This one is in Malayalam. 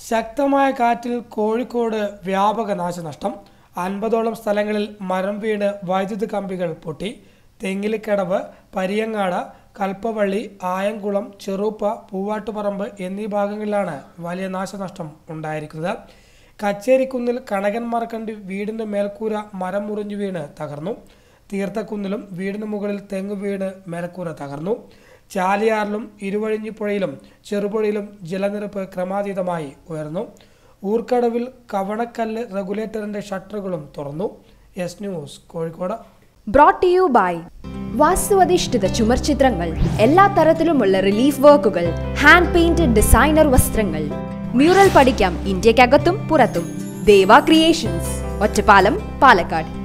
ശക്തമായ കാറ്റിൽ കോഴിക്കോട് വ്യാപക നാശനഷ്ടം അൻപതോളം സ്ഥലങ്ങളിൽ മരം വീണ് വൈദ്യുതി കമ്പികൾ പൊട്ടി തെങ്ങിലിക്കടവ് പരിയങ്ങാട് കൽപ്പവള്ളി ആയംകുളം ചെറുപ്പ പൂവാട്ടുപറമ്പ് എന്നീ ഭാഗങ്ങളിലാണ് വലിയ നാശനഷ്ടം ഉണ്ടായിരിക്കുന്നത് കച്ചേരിക്കുന്നിൽ കണകൻ മറക്കണ്ടി വീടിന്റെ മേൽക്കൂര മരം മുറിഞ്ഞു വീണ് തകർന്നു തീർത്ഥക്കുന്നിലും വീടിന് മുകളിൽ തെങ്ങ് വീണ് മേൽക്കൂര തകർന്നു ചാലിയാറിലും ഇരുവഴിഞ്ഞിപ്പുഴയിലും ചെറുപുഴയിലും ജലനിരപ്പ് ക്രമാതീതമായി ഉയർന്നു ഊർക്കടവിൽ കവണക്കല്ല് റെഗുലേറ്ററിന്റെ ഷട്ടറുകളും തുറന്നു S news Kozhikode brought to you by വാസ്തുവധിഷ്ഠിത ചുമർ ചിത്രങ്ങൾ എല്ലാ തരത്തിലുമുള്ള റിലീഫ് വർക്കുകൾ ഹാൻഡ് പെയിന്റഡ് ഡിസൈനർ വസ്ത്രങ്ങൾ മ്യൂറൽ പഠിക്കാം ഇന്ത്യക്കകത്തും പുറത്തും ദേവ ക്രിയേഷൻസ് ഒറ്റപ്പാലം പാലക്കാട്